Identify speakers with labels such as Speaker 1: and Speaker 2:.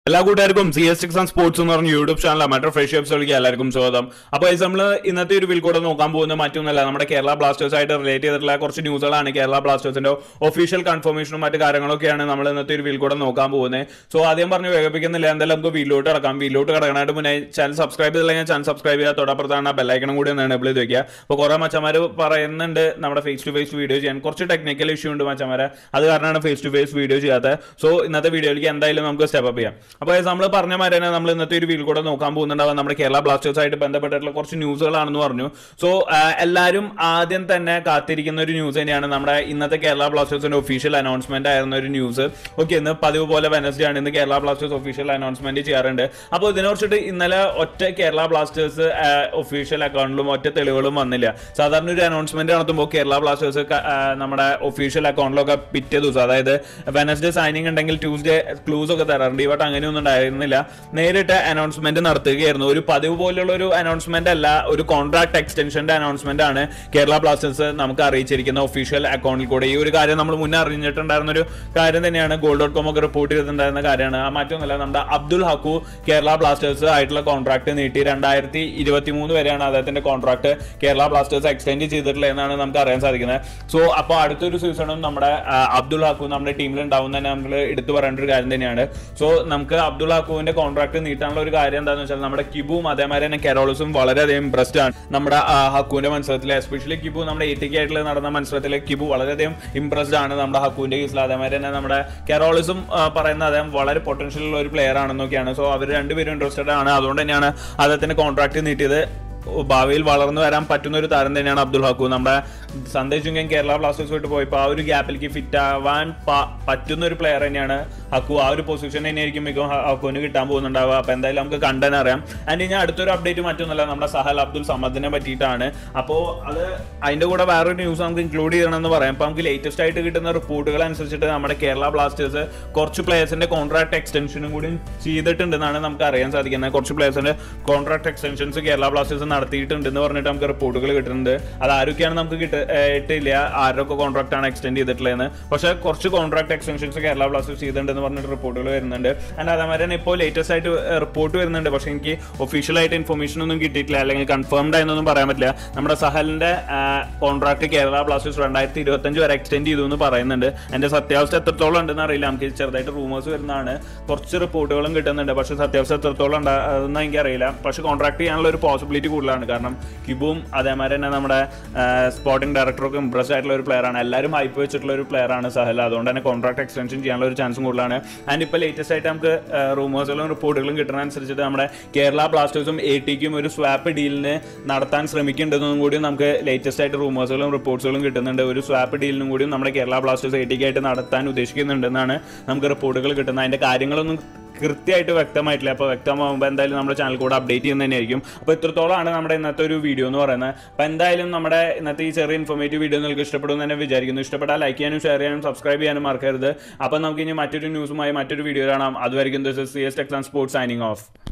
Speaker 1: എല്ലാ കൂട്ടുകാർക്കും C S six and sports എന്ന് പറഞ്ഞ യൂട്യൂബ് ചാനൽ മറ്റോ ഫ്രഷ് ഷേപ്സിലേക്ക് എല്ലാവർക്കും സ്വാഗതം അപ്പോൾ നമ്മൾ ഇന്നത്തെ ഒരു വിൽ കൂടെ നോക്കാൻ പോകുന്നത് മറ്റൊന്നല്ല നമ്മുടെ കേരള ബ്ലാസ്റ്റേഴ്സ് ആയിട്ട് റിലേറ്റ് ചെയ്തിട്ടുള്ള കുറച്ച് ന്യൂസുകളാണ് കേരള ബ്ലാസ്റ്റേഴ്സിന്റെ ഒഫീഷ്യൽ കൺഫർമേഷനും മറ്റു കാര്യങ്ങളൊക്കെയാണ് നമ്മൾ ഇന്നത്തെ ഒരു വിൽ കൂടെ നോക്കാൻ പോകുന്നത് സോ ആദ്യം പറഞ്ഞ് വേഗപ്പിക്കുന്നില്ല എന്തായാലും നമുക്ക് വീട്ടിലോട്ട് കിടക്കാം വീട്ടിലോട്ട് കിടക്കാനായിട്ട് മുന്നേ ചാനൽ സബ്സ്ക്രൈബ് ചെയ്തില്ലെങ്കിൽ ചാനൽ സബ്സ്ക്രൈബ് ചെയ്യുക തൊട്ടപ്പുറത്താണ് ബെല്ലൈക്കണം കൂടി ഒന്ന് എനേബിൾ ചെയ്ത് വെക്കുക അപ്പോൾ കുറേ മച്ചന്മാർ പറയുന്നുണ്ട് നമ്മുടെ ഫേസ് ടു ഫേസ് വീഡിയോ ചെയ്യാൻ കുറച്ച് ടെക്നിക്കൽ ഇഷ്യൂ ഉണ്ട് മച്ചന്മാരെ അത് കാരണമാണ് ഫേസ് ടു ഫേസ് വീഡിയോ ചെയ്യാത്തത് സോ ഇന്നത്തെ വീഡിയോയിലേക്ക് എന്തായാലും നമുക്ക് സ്റ്റെപ്പ് അപ്പ് ചെയ്യാം അപ്പോൾ നമ്മൾ പറഞ്ഞ മാതിരി തന്നെ നമ്മൾ ഇന്നത്തെ ഒരു വീൽ കൂടെ നോക്കാൻ പോകുന്നുണ്ടാവും നമ്മുടെ കേരള ബ്ലാസ്റ്റേഴ്സ് ആയിട്ട് ബന്ധപ്പെട്ടിട്ടുള്ള കുറച്ച് ന്യൂസുകളാണെന്ന് പറഞ്ഞു സോ എല്ലാവരും ആദ്യം തന്നെ കാത്തിരിക്കുന്ന ഒരു ന്യൂസ് തന്നെയാണ് നമ്മുടെ ഇന്നത്തെ കേരള ബ്ലാസ്റ്റേഴ്സിന്റെ ഒഫീഷ്യൽ അനൗൺസ്മെന്റ് ആയിരുന്ന ഒരു ന്യൂസ് ഓക്കെ ഇന്ന് പതിവ് പോലെ വെനസ്ഡേ ആണ് ഇന്ന് കേരള ബ്ലാസ്റ്റേഴ്സ് ഒഫീഷ്യൽ അനൗൺസ്മെന്റ് ചെയ്യാറുണ്ട് അപ്പോൾ ഇതിനെ കുറിച്ചിട്ട് ഇന്നലെ ഒറ്റ കേരള ബ്ലാസ്റ്റേഴ്സ് ഒഫീഷ്യൽ അക്കൗണ്ടിലും ഒറ്റ തെളിവുകളും വന്നില്ല സാധാരണ ഒരു അനൗൺസ്മെന്റ് നടത്തുമ്പോൾ കേരള ബ്ലാസ്റ്റേഴ്സ് നമ്മുടെ ഒഫീഷ്യൽ അക്കൗണ്ടിലൊക്കെ പിറ്റേ ദിവസം അതായത് വെനസ്ഡേ സൈനിങ് ഉണ്ടെങ്കിൽ ട്യൂസ്ഡേ ക്ലൂസ് ഒക്കെ തരാറുണ്ട് ഈ വട്ടം അങ്ങനെയൊന്നും ഉണ്ടായിരുന്നില്ല നേരിട്ട് അനൗൺസ്മെന്റ് നടത്തുകയായിരുന്നു ഒരു പതിവ് പോലുള്ള ഒരു അനൗൺസ്മെന്റ് അല്ല ഒരു കോൺട്രാക്ട് എക്സ്റ്റൻഷന്റെ അനൗൺസ്മെന്റ് ആണ് കേരള ബ്ലാസ്റ്റേഴ്സ് നമുക്ക് അറിയിച്ചിരിക്കുന്ന ഒഫീഷ്യൽ അക്കൗണ്ടിൽ കൂടെ ഈ ഒരു കാര്യം നമ്മൾ മുന്നേ അറിഞ്ഞിട്ടുണ്ടായിരുന്ന ഒരു കാര്യം തന്നെയാണ് ഗോൾ ഡോട്ട് കോം ഒക്കെ റിപ്പോർട്ട് ചെയ്തിട്ടുണ്ടായിരുന്ന കാര്യമാണ് ആ മറ്റൊന്നുമല്ല നമ്മുടെ അബ്ദുൽ ഹക്കു കേരള ബ്ലാസ്റ്റേഴ്സ് ആയിട്ടുള്ള കോൺട്രാക്ട് നീട്ടി രണ്ടായിരത്തി ഇരുപത്തി മൂന്ന് വരെയാണ് അദ്ദേഹത്തിന്റെ കോൺട്രാക്ട് കേരള ബ്ലാസ്റ്റേഴ്സ് എക്സ്റ്റെൻഡ് ചെയ്തിട്ടുള്ളത് എന്നാണ് നമുക്ക് അറിയാൻ സാധിക്കുന്നത് സോ അപ്പോൾ അടുത്തൊരു സീസണും നമ്മുടെ ആ, അബ്ദുൾ ഹക്കു നമ്മുടെ ടീമിൽ ഉണ്ടാവും തന്നെ നമ്മൾ എടുത്തു പറയേണ്ട ഒരു കാര്യം തന്നെയാണ് സോ നമുക്ക് അബ്ദുൾ ഹക്കുവിന്റെ കോൺട്രാക്ട് നീട്ടാനുള്ള ഒരു കാര്യം എന്താണെന്ന് വെച്ചാൽ നമ്മുടെ കിബുവും അതേമാതിരി തന്നെ കെറോളസും വളരെയധികം ഇംപ്രസ്ഡ് ആണ് നമ്മുടെ ആ, ഹക്കുവിന്റെ മത്സരത്തിൽ എസ്പെഷ്യലി കിബു നമ്മുടെ എയ്റ്റിക്ക് ആയിട്ടുള്ള നടന്ന മത്സരത്തിൽ കിബു വളരെയധികം ഇംപ്രസ്ഡ് ആണ് നമ്മുടെ ഹക്കുവിന്റെ കേസിൽ അതേമാതിരി തന്നെ നമ്മുടെ കെറോളസും ആ, പറയുന്ന അദ്ദേഹം വളരെ പൊട്ടൻഷ്യൽ ഉള്ള ഒരു പ്ലെയർ ആണെന്നൊക്കെയാണ് സോ അവർ രണ്ടുപേരും ഇൻട്രസ്റ്റഡ് ആണ് അതുകൊണ്ട് തന്നെയാണ് അദ്ദേഹത്തിന്റെ കോൺട്രാക്ട് നീട്ടിയത് ഭാവിയിൽ വളർന്നു വരാൻ പറ്റുന്ന ഒരു താരം തന്നെയാണ് അബ്ദുൾ ഹക്കു നമ്മുടെ സന്ദേശ് ചുങ്കൻ കേരള ബ്ലാസ്റ്റേഴ്സ് വിട്ട് പോയപ്പോൾ ആ ഒരു ഗ്യാപ്പിലേക്ക് ഫിറ്റ് ആവാൻ പ- പറ്റുന്ന ഒരു പ്ലെയർ തന്നെയാണ് ഹക്കു ആ ഒരു പൊസിഷൻ തന്നെയായിരിക്കും മികവും ഹ- ഹക്കുവിന് കിട്ടാൻ പോകുന്നുണ്ടാവുക അപ്പോൾ എന്തായാലും നമുക്ക് കണ്ടനെ അറിയാം ആൻഡ് ഇനി അടുത്തൊരു അപ്ഡേറ്റ് മറ്റൊന്നുമല്ല നമ്മുടെ സഹൽ അബ്ദുൾ സമദിനെ പറ്റിയിട്ടാണ് അപ്പോൾ അത് അതിൻ്റെ കൂടെ വേറൊരു ന്യൂസ് നമുക്ക് ഇൻക്ലൂഡ് ചെയ്യണമെന്ന് പറയാം അപ്പോൾ നമുക്ക് ലേറ്റസ്റ്റ് ആയിട്ട് കിട്ടുന്ന റിപ്പോർട്ടുകൾ അനുസരിച്ചിട്ട് നമ്മുടെ കേരള ബ്ലാസ്റ്റേഴ്സ് കുറച്ച് പ്ലേയേഴ്സിന്റെ കോൺട്രാക്ട് എക്സ്റ്റൻഷനും കൂടി ചെയ്തിട്ടുണ്ടെന്നാണ് നമുക്ക് അറിയാൻ സാധിക്കുന്നത് കുറച്ച് പ്ലേയേഴ്സിന്റെ കോൺട്രാക്ട് എക്സ്റ്റൻഷൻസ് കേരള ബ്ലാസ്റ്റേഴ്സ് നടത്തിയിട്ടുണ്ട് എന്ന് പറഞ്ഞിട്ട് നമുക്ക് റിപ്പോർട്ടുകൾ കിട്ടുന്നുണ്ട് അത് ആരൊക്കെയാണ് നമുക്ക് കിട്ട ഏഹ് ഇട്ടില്ല ആരൊക്കെ കോൺട്രാക്ട് ആണ് എക്സ്റ്റെൻഡ് ചെയ്തിട്ടുള്ളതെന്ന് പക്ഷേ കുറച്ച് കോൺട്രാക്ട് എക്സ്റ്റൻഷൻസ് കേരള ബ്ലാസ്റ്റേഴ്സ് ചെയ്തിട്ടുണ്ടെന്ന് പറഞ്ഞിട്ട് റിപ്പോർട്ടുകൾ വരുന്നുണ്ട് ആൻഡ് അതേമാതിരി തന്നെ ഇപ്പോൾ ലേറ്റസ്റ്റ് ആയിട്ട് റിപ്പോർട്ട് വരുന്നുണ്ട് പക്ഷേ എനിക്ക് ഒഫീഷ്യൽ ആയിട്ട് ഇൻഫർമേഷൻ ഒന്നും കിട്ടിയിട്ടില്ല അല്ലെങ്കിൽ കൺഫേംഡ് ആയെന്നൊന്നും പറയാൻ പറ്റില്ല നമ്മുടെ സഹലിന്റെ കോൺട്രാക്ട് കേരള ബ്ലാസ്റ്റേഴ്സ് രണ്ടായിരത്തി ഇരുപത്തഞ്ച് വരെ എക്സ്റ്റെൻഡ് ചെയ്തു എന്ന് പറയുന്നുണ്ട് എന്റെ സത്യാവസ്ഥ എത്രത്തോളം ഉണ്ടെന്ന് അറിയില്ല നമുക്ക് ചെറുതായിട്ട് റൂമേഴ്സ് വരുന്നതാണ് കുറച്ച് റിപ്പോർട്ടുകളും കിട്ടുന്നുണ്ട് പക്ഷേ സത്യാവസ്ഥ എത്രത്തോളം ഉണ്ടാകുന്ന എനിക്കറിയില്ല പക്ഷേ കോൺട്രാക്ട് ചെയ്യാനുള്ള ഒരു പോസിബിലിറ്റി കൂടുതലാണ് കാരണം കിബും അതേമാതിരി തന്നെ നമ്മുടെ സ്പോർട്ടിംഗ് ഡയറക്ടറൊക്കെ ഇംപ്രസ് ആയിട്ടുള്ള ഒരു പ്ലെയർ ആണ് എല്ലാവരും ഹൈപ്പ് വെച്ചിട്ടുള്ള ഒരു പ്ലെയർ ആണ് സഹൽ അതുകൊണ്ട് തന്നെ കോൺട്രാക്ട് എക്സ്റ്റൻഷൻ ചെയ്യാനുള്ള ഒരു ചാൻസും കൂടുതലാണ് ആൻഡ് ഇപ്പോൾ ലേറ്റസ്റ്റ് ആയിട്ട് നമുക്ക് റൂമേഴ്സുകളും റിപ്പോർട്ടുകളും കിട്ടുന്ന അനുസരിച്ചിട്ട് നമ്മുടെ കേരള ബ്ലാസ്റ്റേഴ്സും എ ടിക്കും ഒരു സ്വാപ്പ് ഡീലിന് നടത്താൻ ശ്രമിക്കുന്നുണ്ടെന്നും കൂടി നമുക്ക് ലേറ്റസ്റ്റ് ആയിട്ട് റൂമേഴ്സുകളും റിപ്പോർട്ട്സുകളും കിട്ടുന്നുണ്ട് ഒരു സ്വാപ്പ് ഡീലിനും കൂടി നമ്മുടെ കേരള ബ്ലാസ്റ്റേഴ്സ് എ ടിക്കായിട്ട് നടത്താൻ ഉദ്ദേശിക്കുന്നുണ്ടെന്നാണ് നമുക്ക് റിപ്പോർട്ടുകൾ കിട്ടുന്നത് അതിൻ്റെ കാര്യങ്ങളൊന്നും കൃത്യമായിട്ട് വ്യക്തമായിട്ടില്ല അപ്പോൾ വ്യക്തമാകുമ്പോൾ എന്തായാലും നമ്മുടെ ചാനൽ കൂടെ അപ്ഡേറ്റ് ചെയ്യുന്നത് തന്നെയായിരിക്കും അപ്പോൾ ഇത്രത്തോളമാണ് നമ്മുടെ ഇന്നത്തെ ഒരു വീഡിയോ എന്ന് പറയുന്നത് അപ്പോൾ എന്തായാലും നമ്മുടെ ഇന്നത്തെ ഈ ചെറിയ ഇൻഫോർമേറ്റീവ് വീഡിയോ നിങ്ങൾക്ക് ഇഷ്ടപ്പെടും തന്നെ വിചാരിക്കുന്നു ഇഷ്ടപ്പെട്ടാൽ ലൈക്ക് ചെയ്യാനും ഷെയർ ചെയ്യാനും സബ്സ്ക്രൈബ് ചെയ്യാനും മറക്കരുത് അപ്പോൾ നമുക്ക് ഇനി മറ്റൊരു ന്യൂസുമായി മറ്റൊരു വീഡിയോ കാണാം അതുവരെയും this C S techs and sports signing of